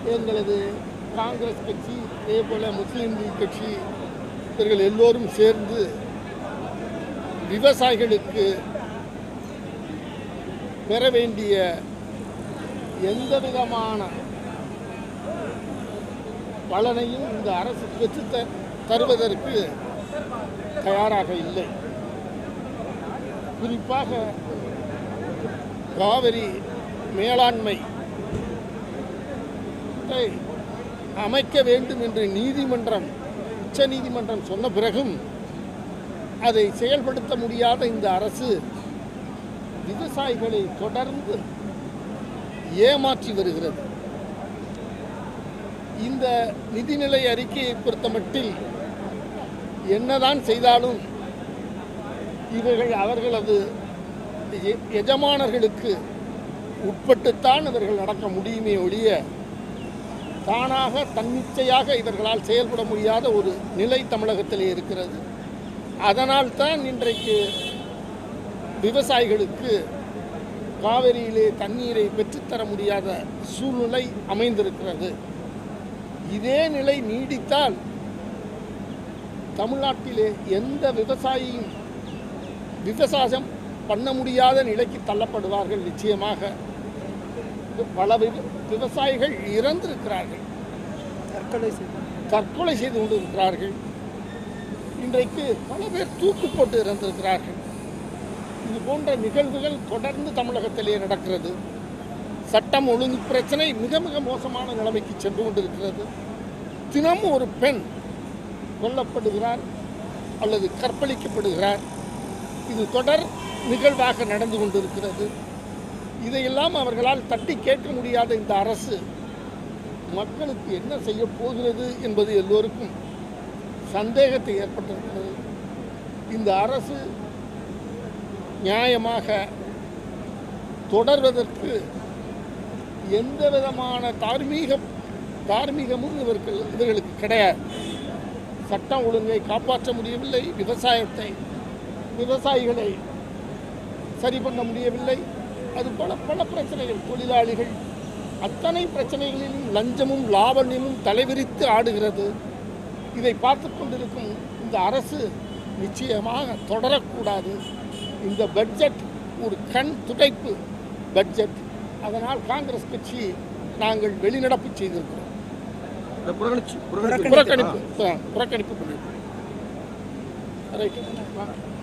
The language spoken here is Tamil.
எங்களது காங்கிரஸ் கட்சி அதே போல் முஸ்லீம் லீக் கட்சி இவர்கள் எல்லோரும் சேர்ந்து விவசாயிகளுக்கு பெற வேண்டிய எந்த விதமான பலனையும் இந்த அரசு பெற்று த- தருவதற்கு தயாராக இல்லை குறிப்பாக காவிரி மேலாண்மை த்தை அமைக்க வேண்டும் என்று நீதிமன்றம் உச்ச நீதிமன்றம் சொன்ன பிறகும் அதை செயல்படுத்த முடியாத இந்த அரசு விவசாயிகளை தொடர்ந்து ஏமாற்றி வருகிறது இந்த நிதிநிலை அறிக்கையை பொறுத்தமட்டில் என்னதான் செய்தாலும் இவர்கள் அவர்களது எ- எஜமானர்களுக்கு உட்பட்டுத்தான் இவர்கள் நடக்க முடியுமே ஒழிய தானாக தன்னிச்சையாக இவர்களால் செயல்பட முடியாத ஒரு நிலை தமிழகத்திலே இருக்கிறது அதனால் தான் இன்றைக்கு விவசாயிகளுக்கு காவிரியிலே தண்ணீரை பெற்றுத்தர முடியாத சூழ்நிலை அமைந்திருக்கிறது இதே நிலை நீடித்தால் தமிழ்நாட்டிலே எந்த விவசாயியும் விவசாயம் பண்ண முடியாத நிலைக்கு தள்ளப்படுவார்கள் நிச்சயமாக பல விவ- விவசாயிகள் இறந்திருக்கிறார்கள் தற்கொலை செய்து தற்கொலை செய்து கொண்டிருக்கிறார்கள் இன்றைக்கு பல பேர் தூக்கு போட்டு இறந்திருக்கிறார்கள் இது போன்ற நிகழ்வுகள் தொடர்ந்து தமிழகத்திலே நடக்கிறது சட்டம் ஒழுங்கு பிரச்சனை மிக மிக மோசமான நிலைமைக்கு சென்று கொண்டிருக்கிறது தினமும் ஒரு பெண் கொல்லப்படுகிறார் அல்லது கற்பழிக்கப்படுகிறார் இது தொடர் நிகழ்வாக நடந்து கொண்டிருக்கிறது இதையெல்லாம் அவர்களால் தட்டி கேட்க முடியாத இந்த அரசு மக்களுக்கு என்ன செய்ய போகிறது என்பது எல்லோருக்கும் சந்தேகத்தை ஏற்பட்டிருக்கிறது இந்த அரசு நியாயமாக தொடர்வதற்கு எந்த விதமான தார்மீக தார்மீகமும் இவர்கள் இவர்களுக்கு கிடையாது சட்டம் ஒழுங்கை காப்பாற்ற முடியவில்லை விவசாயத்தை விவசாயிகளை சரி பண்ண முடியவில்லை அது பல பல பிரச்சனைகள் தொழிலாளிகள் அத்தனை பிரச்சனைகளிலும் லஞ்சமும் லாவண்யமும் தலைவிரித்து ஆடுகிறது இதை பார்த்து கொண்டிருக்கும் இந்த அரசு நிச்சயமாக தொடரக்கூடாது இந்த பட்ஜெட் ஒரு கண் துடைப்பு பட்ஜெட் அதனால் காங்கிரஸ் கட்சி நாங்கள் வெளிநடப்பு செய்திருக்கிறோம் இந்த புறக்கணிச்சு புறக்கணிச்சு புறக்கணிப்பு புறக்கணிப்பு பண்ணியிருக்கோம் ரைட்